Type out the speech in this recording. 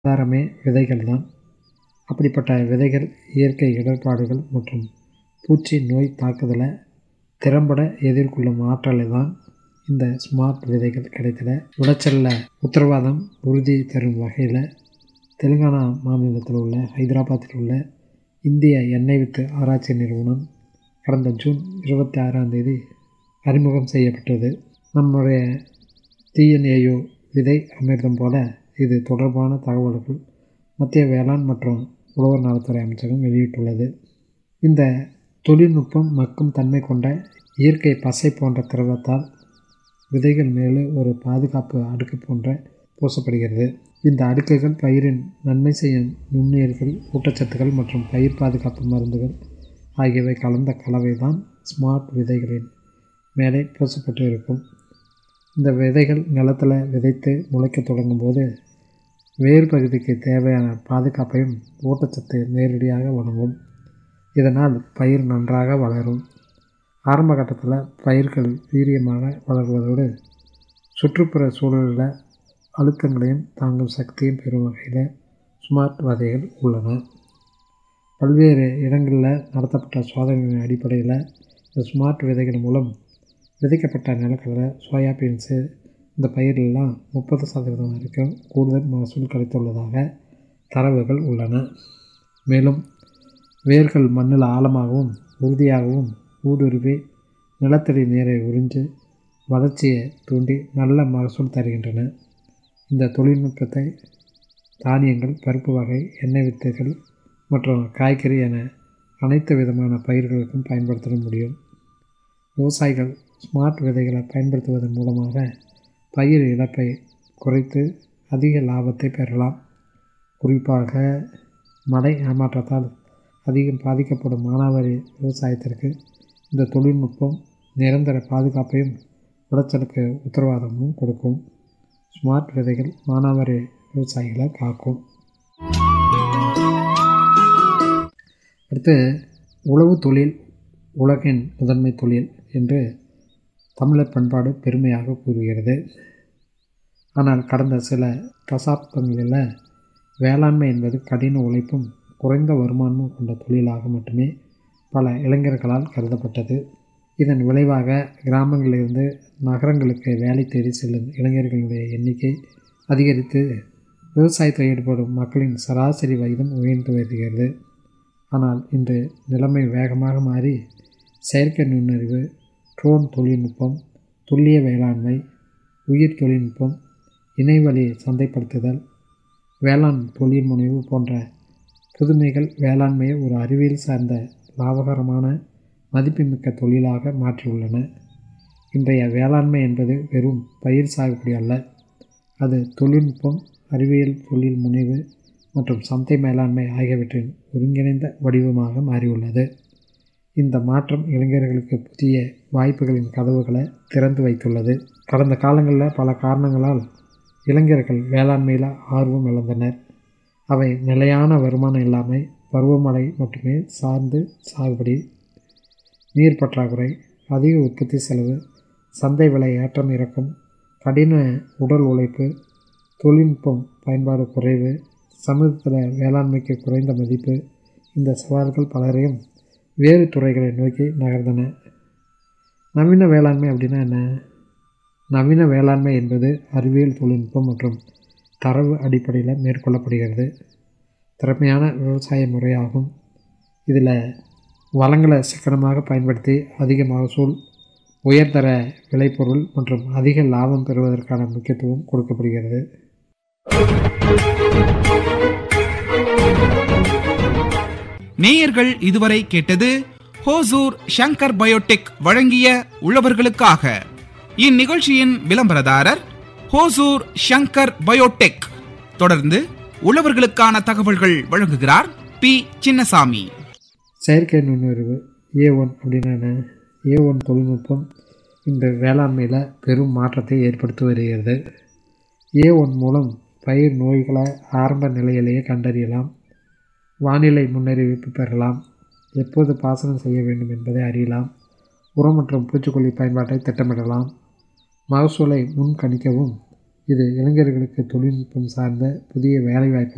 ஆதாரமே விதைகள் தான் அப்படிப்பட்ட விதைகள் இயற்கை இடர்பாடுகள் மற்றும் பூச்சி நோய் தாக்குதலை திறம்பட எதிர்கொள்ளும் ஆற்றலை தான் இந்த ஸ்மார்ட் விதைகள் கிடைத்தன விளைச்சலில் உத்தரவாதம் உறுதி தரும் வகையில் தெலுங்கானா மாநிலத்தில் உள்ள ஹைதராபாத்தில் உள்ள இந்திய எண்ணெய் வித்து ஆராய்ச்சி நிறுவனம் கடந்த ஜூன் இருபத்தி ஆறாம் தேதி அறிமுகம் செய்யப்பட்டது நம்முடைய டிஎன்ஏயு விதை அமிர்தம் போல இது தொடர்பான தகவல்கள் மத்திய வேளாண் மற்றும் உழவர் நலத்துறை அமைச்சகம் வெளியிட்டுள்ளது இந்த தொழில்நுட்பம் மக்கும் தன்மை கொண்ட இயற்கை பசை போன்ற திரவத்தால் விதைகள் மேலே ஒரு பாதுகாப்பு அடுக்கு போன்ற பூசப்படுகிறது இந்த அடுக்குகள் பயிரின் நன்மை செய்யும் நுண்ணுயிர்கள் ஊட்டச்சத்துக்கள் மற்றும் பயிர் பாதுகாப்பு மருந்துகள் ஆகியவை கலந்த கலவை தான் ஸ்மார்ட் விதைகளின் மேலே பூசப்பட்டு இருக்கும் இந்த விதைகள் நிலத்தில் விதைத்து முளைக்க தொடங்கும் போது வேர் பகுதிக்கு தேவையான பாதுகாப்பையும் ஊட்டச்சத்து நேரடியாக வழங்கும் இதனால் பயிர் நன்றாக வளரும் ஆரம்ப கட்டத்தில் பயிர்கள் வீரியமாக வளர்வதோடு சுற்றுப்புற சூழலில் அழுத்தங்களையும் தாங்கும் சக்தியும் பெறும் வகையில் ஸ்மார்ட் விதைகள் உள்ளன பல்வேறு இடங்களில் நடத்தப்பட்ட சோதனைகளின் அடிப்படையில் இந்த ஸ்மார்ட் விதைகள் மூலம் விதைக்கப்பட்ட நிலக்கடலை சோயா பீன்ஸு இந்த பயிரெல்லாம் முப்பது சதவீதம் வரைக்கும் கூடுதல் மகசூல் கிடைத்துள்ளதாக தரவுகள் உள்ளன மேலும் வேர்கள் மண்ணில் ஆழமாகவும் உறுதியாகவும் ஊடுருவி நிலத்தடி நீரை உறிஞ்சு வளர்ச்சியை தூண்டி நல்ல மகசூல் தருகின்றன இந்த தொழில்நுட்பத்தை தானியங்கள் பருப்பு வகை எண்ணெய் வித்துகள் மற்றும் காய்கறி என அனைத்து விதமான பயிர்களுக்கும் பயன்படுத்த முடியும் விவசாயிகள் ஸ்மார்ட் விதைகளை பயன்படுத்துவதன் மூலமாக பயிர் இழப்பை குறைத்து அதிக லாபத்தை பெறலாம் குறிப்பாக மழை ஏமாற்றத்தால் அதிகம் பாதிக்கப்படும் மானாவாரி விவசாயத்திற்கு இந்த தொழில்நுட்பம் நிரந்தர பாதுகாப்பையும் விளைச்சலுக்கு உத்தரவாதமும் கொடுக்கும் ஸ்மார்ட் விதைகள் மானாவாரி விவசாயிகளை காக்கும் அடுத்து உழவு தொழில் உலகின் முதன்மை தொழில் என்று தமிழர் பண்பாடு பெருமையாக கூறுகிறது ஆனால் கடந்த சில தசாப்தங்களில் வேளாண்மை என்பது கடின உழைப்பும் குறைந்த வருமானமும் கொண்ட தொழிலாக மட்டுமே பல இளைஞர்களால் கருதப்பட்டது இதன் விளைவாக கிராமங்களிலிருந்து நகரங்களுக்கு வேலை தேடி செல்லும் இளைஞர்களுடைய எண்ணிக்கை அதிகரித்து விவசாயத்தில் ஈடுபடும் மக்களின் சராசரி வயதும் உயர்ந்து வருகிறது ஆனால் இன்று நிலைமை வேகமாக மாறி செயற்கை நுண்ணறிவு ட்ரோன் தொழில்நுட்பம் துல்லிய வேளாண்மை உயிர் தொழில்நுட்பம் இணைவழி சந்தைப்படுத்துதல் வேளாண் தொழில் முனைவு போன்ற புதுமைகள் வேளாண்மையை ஒரு அறிவியல் சார்ந்த லாபகரமான மதிப்புமிக்க தொழிலாக மாற்றியுள்ளன இன்றைய வேளாண்மை என்பது வெறும் பயிர் சாகுபடி அல்ல அது தொழில்நுட்பம் அறிவியல் தொழில் முனைவு மற்றும் சந்தை மேலாண்மை ஆகியவற்றின் ஒருங்கிணைந்த வடிவமாக மாறியுள்ளது இந்த மாற்றம் இளைஞர்களுக்கு புதிய வாய்ப்புகளின் கதவுகளை திறந்து வைத்துள்ளது கடந்த காலங்களில் பல காரணங்களால் இளைஞர்கள் வேளாண்மையில் ஆர்வம் இழந்தனர் அவை நிலையான வருமானம் இல்லாமல் பருவமழை மட்டுமே சார்ந்து சாகுபடி நீர் பற்றாக்குறை அதிக உற்பத்தி செலவு சந்தை விலை ஏற்றம் இறக்கம் கடின உடல் உழைப்பு தொழில்நுட்பம் பயன்பாடு குறைவு சமூகத்தில் வேளாண்மைக்கு குறைந்த மதிப்பு இந்த சவால்கள் பலரையும் வேறு துறைகளை நோக்கி நகர்ந்தன நவீன வேளாண்மை அப்படின்னா என்ன நவீன வேளாண்மை என்பது அறிவியல் தொழில்நுட்பம் மற்றும் தரவு அடிப்படையில் மேற்கொள்ளப்படுகிறது திறமையான விவசாய முறையாகும் இதில் வளங்களை சிக்கனமாக பயன்படுத்தி அதிக மகசூல் உயர்தர விளைபொருள் மற்றும் அதிக லாபம் பெறுவதற்கான முக்கியத்துவம் கொடுக்கப்படுகிறது நேயர்கள் இதுவரை கேட்டது ஹோசூர் ஷங்கர் பயோடெக் வழங்கிய உழவர்களுக்காக இந்நிகழ்ச்சியின் விளம்பரதாரர் ஹோசூர் ஷங்கர் பயோடெக் தொடர்ந்து உழவர்களுக்கான தகவல்கள் வழங்குகிறார் பி சின்னசாமி செயற்கை நுண்ணறிவு ஏ ஒன் அப்படின்னா என்ன ஏ ஒன் தொழில்நுட்பம் இந்த வேளாண்மையில் பெரும் மாற்றத்தை ஏற்படுத்தி வருகிறது ஏ ஒன் மூலம் பயிர் நோய்களை ஆரம்ப நிலையிலேயே கண்டறியலாம் வானிலை முன்னறிவிப்பு பெறலாம் எப்போது பாசனம் செய்ய வேண்டும் என்பதை அறியலாம் உரம் மற்றும் பூச்சிக்கொல்லி பயன்பாட்டை திட்டமிடலாம் மகசூலை முன்கணிக்கவும் இது இளைஞர்களுக்கு தொழில்நுட்பம் சார்ந்த புதிய வேலைவாய்ப்பு